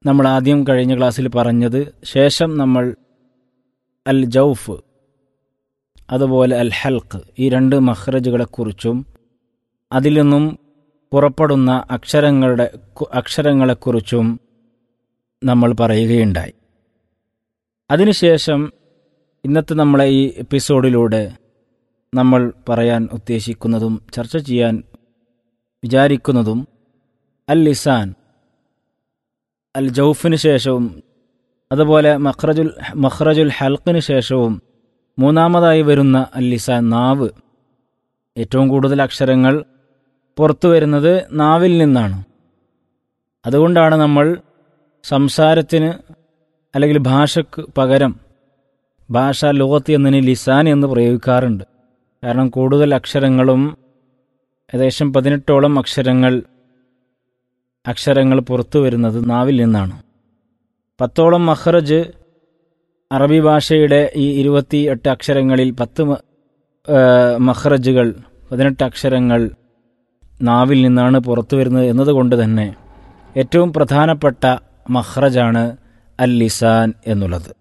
നമ്മൾ ആദ്യം കഴിഞ്ഞ ക്ലാസ്സിൽ പറഞ്ഞത് ശേഷം നമ്മൾ അൽ ജൗഫ് അതുപോലെ അൽ ഹൽക്ക് ഈ രണ്ട് മഹ്റജുകളെക്കുറിച്ചും അതിൽ നിന്നും പുറപ്പെടുന്ന അക്ഷരങ്ങളുടെ അക്ഷരങ്ങളെക്കുറിച്ചും നമ്മൾ പറയുകയുണ്ടായി അതിനുശേഷം ഇന്നത്തെ നമ്മളെ ഈ എപ്പിസോഡിലൂടെ നമ്മൾ പറയാൻ ഉദ്ദേശിക്കുന്നതും ചർച്ച ചെയ്യാൻ വിചാരിക്കുന്നതും അൽ ലിസാൻ അൽ ജൗഫിന് ശേഷവും അതുപോലെ മഖ്റജുൽ മഖ്റജുൽ ഹൽക്കിന് ശേഷവും മൂന്നാമതായി വരുന്ന അൽ ലിസാൻ നാവ് ഏറ്റവും കൂടുതൽ അക്ഷരങ്ങൾ പുറത്തു വരുന്നത് നാവിൽ നിന്നാണ് അതുകൊണ്ടാണ് നമ്മൾ സംസാരത്തിന് അല്ലെങ്കിൽ ഭാഷയ്ക്ക് പകരം ഭാഷ ലോകത്ത് എന്നതിന് ലിസാൻ എന്ന് പ്രയോഗിക്കാറുണ്ട് കാരണം കൂടുതൽ അക്ഷരങ്ങളും ഏകദേശം പതിനെട്ടോളം അക്ഷരങ്ങൾ അക്ഷരങ്ങൾ പുറത്തു വരുന്നത് നാവിൽ നിന്നാണ് പത്തോളം മഹ്റജ് അറബി ഭാഷയുടെ ഈ ഇരുപത്തി എട്ട് അക്ഷരങ്ങളിൽ പത്ത് മഹ്റജുകൾ പതിനെട്ട് അക്ഷരങ്ങൾ നാവിൽ നിന്നാണ് പുറത്തു വരുന്നത് എന്നതുകൊണ്ട് തന്നെ ഏറ്റവും പ്രധാനപ്പെട്ട മഹ്റജാണ് അൽ ലിസാൻ എന്നുള്ളത്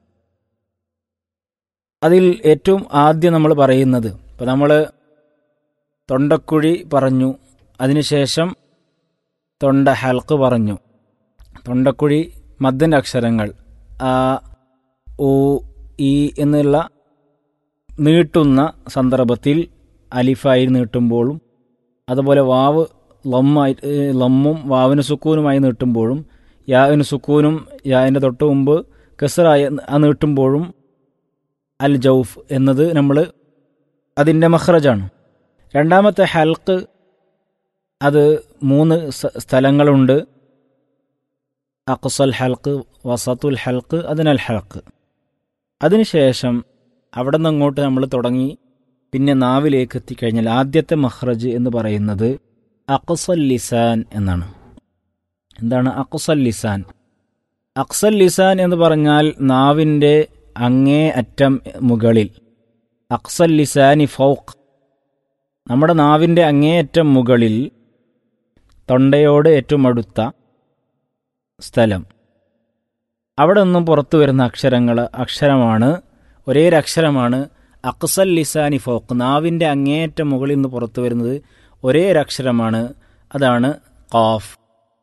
അതിൽ ഏറ്റവും ആദ്യം നമ്മൾ പറയുന്നത് ഇപ്പം നമ്മൾ തൊണ്ടക്കുഴി പറഞ്ഞു അതിനുശേഷം തൊണ്ട ഹൽക്ക് പറഞ്ഞു തൊണ്ടക്കുഴി മദ്ദൻ്റെ അക്ഷരങ്ങൾ ആ ഓ ഈ എന്നുള്ള നീട്ടുന്ന സന്ദർഭത്തിൽ അലിഫായി നീട്ടുമ്പോഴും അതുപോലെ വാവ് ലമ്മായി ലമ്മും വാവിന് സുക്കൂനുമായി നീട്ടുമ്പോഴും യാവിന് സുക്കൂനും യാവിൻ്റെ തൊട്ട് മുമ്പ് കെസറായി ആ നീട്ടുമ്പോഴും അൽ ജൗഫ് എന്നത് നമ്മൾ അതിൻ്റെ മഹ്റജാണ് രണ്ടാമത്തെ ഹൽക്ക് അത് മൂന്ന് സ്ഥലങ്ങളുണ്ട് അക്സൽ ഹൽക്ക് വസത്തുൽ ഹൽക്ക് അതിനൽ ഹൽക്ക് അതിനുശേഷം അവിടെ നിന്ന് അങ്ങോട്ട് നമ്മൾ തുടങ്ങി പിന്നെ നാവിലേക്ക് എത്തിക്കഴിഞ്ഞാൽ ആദ്യത്തെ മഹ്റജ് എന്ന് പറയുന്നത് അക്സൽ ലിസാൻ എന്നാണ് എന്താണ് അക്സൽ ലിസാൻ അക്സൽ ലിസാൻ എന്ന് പറഞ്ഞാൽ നാവിൻ്റെ അങ്ങേ അറ്റം മുകളിൽ അക്സൽ ലിസാനി ഫൗക്ക് നമ്മുടെ നാവിൻ്റെ അങ്ങേയറ്റം മുകളിൽ തൊണ്ടയോട് ഏറ്റവും അടുത്ത സ്ഥലം അവിടെ നിന്നും പുറത്തു വരുന്ന അക്ഷരങ്ങൾ അക്ഷരമാണ് ഒരേ ഒരു അക്ഷരമാണ് അക്സൽ ലിസാനി ഫോക്ക് നാവിൻ്റെ അങ്ങേയറ്റം മുകളിൽ നിന്ന് പുറത്തു വരുന്നത് ഒരേ ഒരു അക്ഷരമാണ് അതാണ് കോഫ്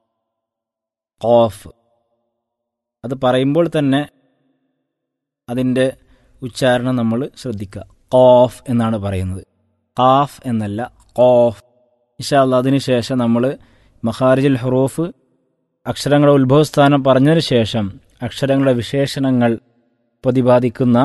കോഫ് അത് പറയുമ്പോൾ തന്നെ അതിൻ്റെ ഉച്ചാരണം നമ്മൾ ശ്രദ്ധിക്കുക കോഫ് എന്നാണ് പറയുന്നത് കാഫ് എന്നല്ല കോഫ് ഇഷാല്ല അതിനുശേഷം നമ്മൾ മഹാരിജുൽ ഹറൂഫ് അക്ഷരങ്ങളുടെ ഉത്ഭവസ്ഥാനം പറഞ്ഞതിന് ശേഷം അക്ഷരങ്ങളുടെ വിശേഷണങ്ങൾ പ്രതിപാദിക്കുന്ന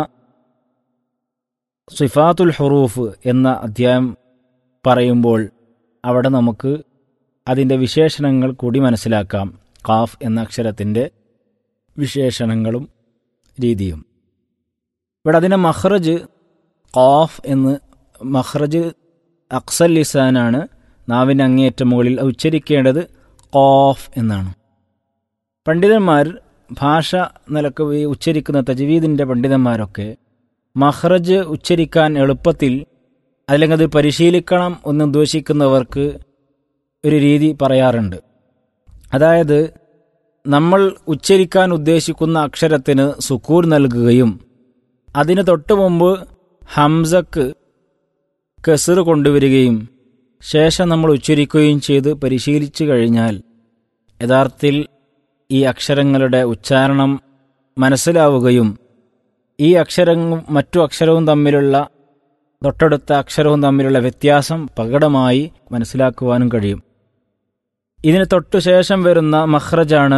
സിഫാത്തുൽ ഹറൂഫ് എന്ന അധ്യായം പറയുമ്പോൾ അവിടെ നമുക്ക് അതിൻ്റെ വിശേഷണങ്ങൾ കൂടി മനസ്സിലാക്കാം കാഫ് എന്ന അക്ഷരത്തിൻ്റെ വിശേഷണങ്ങളും രീതിയും ഇവിടെ അതിൻ്റെ മഹ്റജ് ഖാഫ് എന്ന് മഹ്റജ് അക്സൽ ലിസാനാണ് നാവിൻ്റെ അങ്ങേയറ്റം മുകളിൽ ഉച്ചരിക്കേണ്ടത് ഖാഫ് എന്നാണ് പണ്ഡിതന്മാർ ഭാഷ നിലക്ക് ഉച്ചരിക്കുന്ന തജ്വീദിൻ്റെ പണ്ഡിതന്മാരൊക്കെ മഹ്റജ് ഉച്ചരിക്കാൻ എളുപ്പത്തിൽ അല്ലെങ്കിൽ അത് പരിശീലിക്കണം എന്ന് ഉദ്ദേശിക്കുന്നവർക്ക് ഒരു രീതി പറയാറുണ്ട് അതായത് നമ്മൾ ഉച്ചരിക്കാൻ ഉദ്ദേശിക്കുന്ന അക്ഷരത്തിന് സുക്കൂർ നൽകുകയും അതിന് തൊട്ടു മുമ്പ് ഹംസക്ക് കസർ കൊണ്ടുവരികയും ശേഷം നമ്മൾ ഉച്ചരിക്കുകയും ചെയ്ത് പരിശീലിച്ചു കഴിഞ്ഞാൽ യഥാർത്ഥത്തിൽ ഈ അക്ഷരങ്ങളുടെ ഉച്ചാരണം മനസ്സിലാവുകയും ഈ അക്ഷരവും മറ്റു അക്ഷരവും തമ്മിലുള്ള തൊട്ടടുത്ത അക്ഷരവും തമ്മിലുള്ള വ്യത്യാസം പ്രകടമായി മനസ്സിലാക്കുവാനും കഴിയും ഇതിന് തൊട്ടു ശേഷം വരുന്ന മഹ്റജാണ്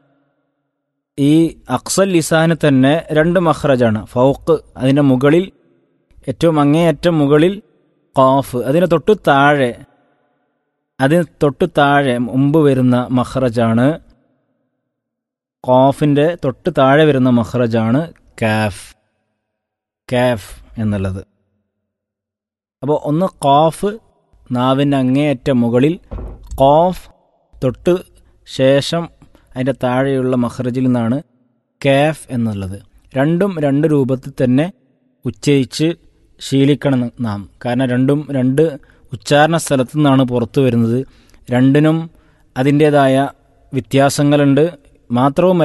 ഈ അക്സൽ ലിസാന് തന്നെ രണ്ട് മഹ്റജാണ് ഫൗക്ക് അതിൻ്റെ മുകളിൽ ഏറ്റവും അങ്ങേയറ്റം മുകളിൽ ഖാഫ് അതിന് തൊട്ടു താഴെ അതിന് തൊട്ടു താഴെ മുമ്പ് വരുന്ന മഹ്റജാണ് ഖാഫിൻ്റെ തൊട്ട് താഴെ വരുന്ന മഹ്റജാണ് കാഫ് കാഫ് എന്നുള്ളത് അപ്പോൾ ഒന്ന് ഖാഫ് നാവിൻ്റെ അങ്ങേയറ്റം മുകളിൽ ഖാഫ് തൊട്ട് ശേഷം അതിൻ്റെ താഴെയുള്ള മഹ്റജിൽ നിന്നാണ് കാഫ് എന്നുള്ളത് രണ്ടും രണ്ട് രൂപത്തിൽ തന്നെ ഉച്ചരിച്ച് ശീലിക്കണം നാം കാരണം രണ്ടും രണ്ട് ഉച്ചാരണ സ്ഥലത്തു നിന്നാണ് പുറത്തു വരുന്നത് രണ്ടിനും അതിൻ്റേതായ വ്യത്യാസങ്ങളുണ്ട് മാത്രവുമല്ല